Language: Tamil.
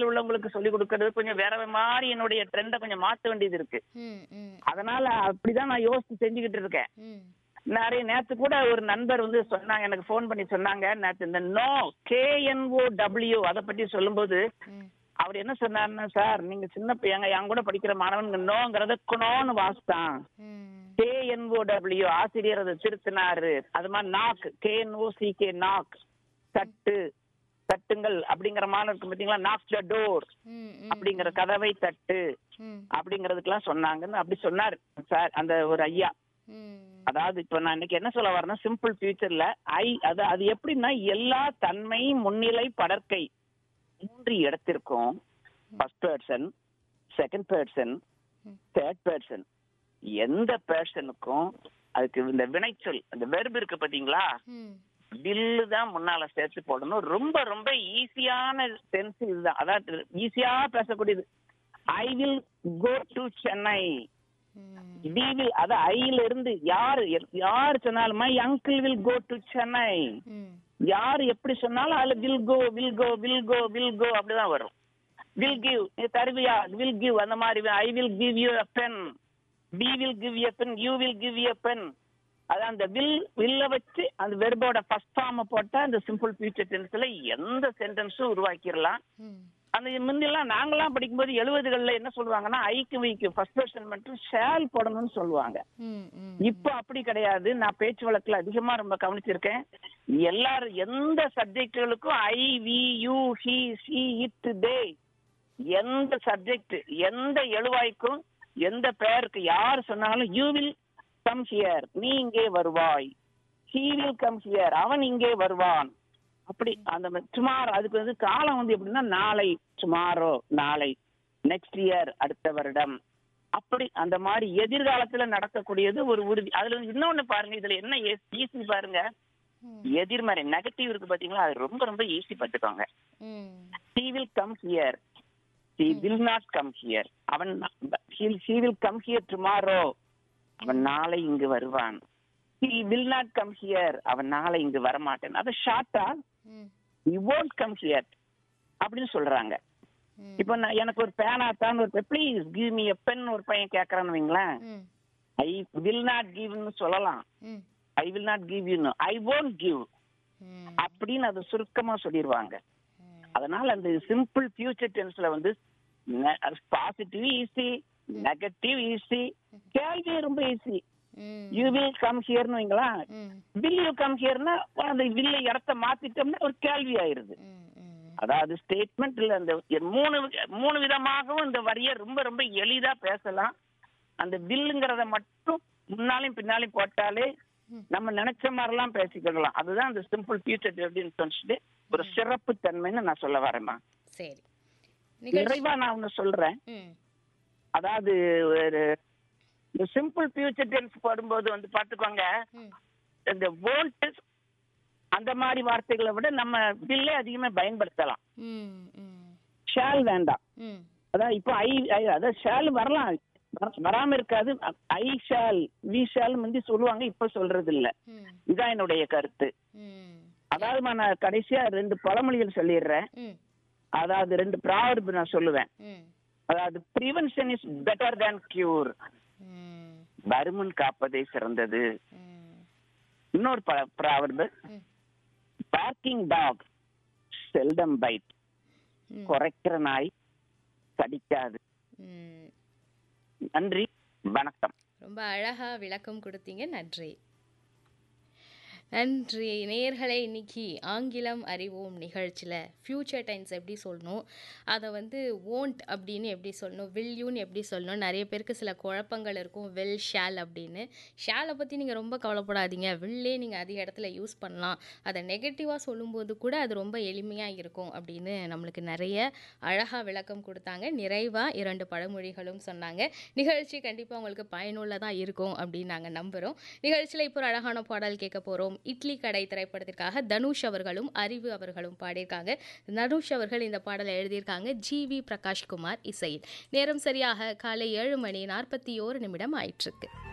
வயசுல உள்ளவங்களுக்கு சொல்லி கொடுக்கறது கொஞ்சம் வேற மாதிரி என்னுடைய ட்ரெண்டை கொஞ்சம் மாத்த வேண்டியது இருக்கு ம் ம் அதனால அப்படிதான் நான் யோசிச்சு செஞ்சுக்கிட்டு இருக்கேன் ம் நிறைய நேத்து கூட ஒரு நண்பர் வந்து சொன்னாங்க எனக்கு ஃபோன் பண்ணி சொன்னாங்க நேத்து இந்த நோ கேஎன்ஓ டபிள்யூ அதை பத்தி சொல்லும்போது ம் அவர் என்ன சொன்னாருன்னா சார் நீங்க சின்ன பையங்க என் கூட படிக்கிற மாணவன் நோங்கிறத குணோன்னு வாசித்தான் ம் கேஎன்ஓ டபிள்யூ ஆசிரியர் அதை திருத்தினாரு அது மாதிரி knock K N O C K knock தட்டு தட்டுங்கள் அப்படிங்கிற மாதிரி இருக்கு பாத்தீங்களா நாக் த டோர் ம் ம் அப்படிங்கிற கதவை தட்டு ம் அப்படிங்கறதுக்கெல்லாம் சொன்னாங்கன்னு அப்படி சொன்னார் சார் அந்த ஒரு ஐயா ம் அதாவது இப்ப நான் இன்னைக்கு என்ன சொல்ல வரேன்னா சிம்பிள் ஃபியூச்சர்ல ஐ அது அது எப்படின்னா எல்லா தன்மை முன்னிலை படற்கை மூன்று இடத்திற்கும் first person second person third person எந்த பர்சனுக்கும் அதுக்கு இந்த வினைச்சொல் அந்த வெர்பு இருக்கு பாத்தீங்களா ம் வில்லு தான் முன்னால சேர்த்து போடணும் ரொம்ப ரொம்ப ஈஸியான சென்ஸ் இதுதான் அதாவது ஈஸியா பேசக்கூடியது I will go to Chennai ம் வி வில் அது ஐல இருந்து யாரு யார் சொன்னாலும் my uncle will go to Chennai ம் யார் எப்படி சொன்னாலும் அதுல will go will go will go will go அப்படிதான் வரும் வில் கிவ் நீ தருவியா வில் கிவ் அந்த மாதிரி I will give you a pen we will give you pen you will give you pen அது அந்த வில் வில்ல வச்சு அந்த வெர்போட ஃபர்ஸ்ட் ஃபார்ம் போட்டா அந்த சிம்பிள் ஃபியூச்சர் டென்ஸ்ல எந்த சென்டென்ஸும் உருவாக்கிடலாம் ம் அந்த முன்னெல்லாம் நாங்கெல்லாம் படிக்கும்போது எழுபதுகள்ல என்ன சொல்லுவாங்கன்னா ஐக்கு வைக்கு ஃபர்ஸ்ட் பர்சன் மட்டும் ஷேல் போடணும்னு சொல்லுவாங்க ம் ம் இப்ப அப்படி கிடையாது நான் பேச்சு வழக்குல அதிகமா ரொம்ப கவனிச்சிருக்கேன் எல்லாரும் எந்த சப்ஜெக்டுகளுக்கும் I we you he she it they எந்த சப்ஜெக்ட் எந்த எழுவாய்க்கும் எந்த பெயருக்கு யார் சொன்னாலும் யூ வில் கம் ஹியர் நீ இங்கே வருவாய் ஹீ வில் கம் ஹியர் அவன் இங்கே வருவான் அப்படி அந்த டுமாரோ அதுக்கு வந்து காலம் வந்து எப்படின்னா நாளை டுமாரோ நாளை நெக்ஸ்ட் இயர் அடுத்த வருடம் அப்படி அந்த மாதிரி எதிர்காலத்துல நடக்கக்கூடியது ஒரு உறுதி அதுல வந்து இன்னொன்னு பாருங்க இதுல என்ன ஈஸி பாருங்க ம் எதிர்மறை நெகட்டிவ் இருக்கு பாத்தீங்களா அது ரொம்ப ரொம்ப ஈஸி பார்த்துக்கோங்க ம் he will come here he will not come here அவன் he he will come here tomorrow அவன் நாளை இங்கு வருவான் he will not come here அவன் நாளை இங்கு வரமாட்டான் அது ஷார்ட்டா ம் he won't come here அப்படின்னு சொல்றாங்க ம் இப்போ நான் எனக்கு ஒரு பேனா தான் ஒரு please give me a pen ஒரு பையன் கேட்கறான்னு வைங்களேன் ம் ஐ வில் நாட் கிவ்னு சொல்லலாம் ம் I will not give you I won't give ம் அப்படின்னு அது சுருக்கமா சொல்லிடுவாங்க அதனால அந்த சிம்பிள் ஃபியூச்சர் டென்ஸ்ல வந்து பாசிட்டிவ் ஈஸி நெகட்டிவ் ஈஸி கேள்வி ரொம்ப ஈஸி ம் யூ வில் கம் ஹியர்னு வைங்களா ம் வில் யூ கம் ஹியர்னா அந்த வில்ல இடத்த மாத்திட்டோம்னா ஒரு கேள்வி ஆயிருது ம் ம் அதாவது ஸ்டேட்மெண்ட் இல்ல அந்த மூணு மூணு விதமாகவும் இந்த வரியை ரொம்ப ரொம்ப எளிதா பேசலாம் அந்த வில்லுங்கிறத மட்டும் முன்னாலையும் பின்னாலையும் போட்டாலே ம். நம்ம நினைச்ச மாதிரிலாம் பேசிக்கலாம் அதுதான் அந்த சிம்பிள் ஃபியூச்சர் அப்படின்னு சொல்லிட்டு ஒரு சிறப்பு தன்மைன்னு நான் சொல்ல வரேம்மா சரி நிகழ்ச்சி நிறைவா நான் ஒண்ணு சொல்றேன் ம் அதாவது ஒரு இந்த சிம்பிள் ஃபியூச்சர் டென்ஸ் போடும்போது வந்து பாத்துக்கோங்க ம் இந்த வோல்ட் அந்த மாதிரி வார்த்தைகளை விட நம்ம வில்லே அதிகமா பயன்படுத்தலாம் ம் ம் ஷால் வேண்டாம் ம் அதான் இப்போ ஐ ஐ அதான் ஷால் வரலாம் வர- வராம இருக்காது ஐ ஷால் வி ஷால் முந்தி சொல்லுவாங்க இப்ப சொல்றது இல்ல ம் இதான் என்னுடைய கருத்து ம் அதாவது நான் கடைசியா ரெண்டு பழமொழிகள் சொல்லிடுறேன் ம் அதாவது ரெண்டு ப்ராவர்பு நான் சொல்லுவேன் ம் அதாவது prevention is better than cure ம் வருமுன் காப்பதே சிறந்தது ம் இன்னொரு ப்ராவர்பு ம் பார்க்கிங் டாக் செல்டம் பைட் ம் குறைக்கிற நாய் கடிக்காது ம் நன்றி வணக்கம் ரொம்ப அழகா விளக்கம் கொடுத்தீங்க நன்றி நன்றி நேயர்களே இன்னைக்கு ஆங்கிலம் அறிவோம் நிகழ்ச்சியில் ஃப்யூச்சர் டென்ஸ் எப்படி சொல்லணும் அதை வந்து ஓன்ட் அப்படின்னு எப்படி சொல்லணும் வில் யூன்னு எப்படி சொல்லணும் நிறைய பேருக்கு சில குழப்பங்கள் இருக்கும் வில் ஷால் அப்படின்னு ஷாலை பற்றி நீங்கள் ரொம்ப கவலைப்படாதீங்க வில்லே நீங்கள் அதிக இடத்துல யூஸ் பண்ணலாம் அதை நெகட்டிவாக சொல்லும்போது கூட அது ரொம்ப எளிமையாக இருக்கும் அப்படின்னு நம்மளுக்கு நிறைய அழகாக விளக்கம் கொடுத்தாங்க நிறைவாக இரண்டு பழமொழிகளும் சொன்னாங்க நிகழ்ச்சி கண்டிப்பாக உங்களுக்கு பயனுள்ளதாக இருக்கும் அப்படின்னு நாங்கள் நம்புகிறோம் நிகழ்ச்சியில் இப்போ ஒரு அழகான பாடல் கேட்க போகிறோம் இட்லி கடை திரைப்படத்திற்காக தனுஷ் அவர்களும் அறிவு அவர்களும் பாடியிருக்காங்க தனுஷ் அவர்கள் இந்த பாடலை எழுதியிருக்காங்க ஜி வி பிரகாஷ்குமார் இசையில் நேரம் சரியாக காலை ஏழு மணி நாற்பத்தி ஓரு நிமிடம் ஆயிட்டிருக்கு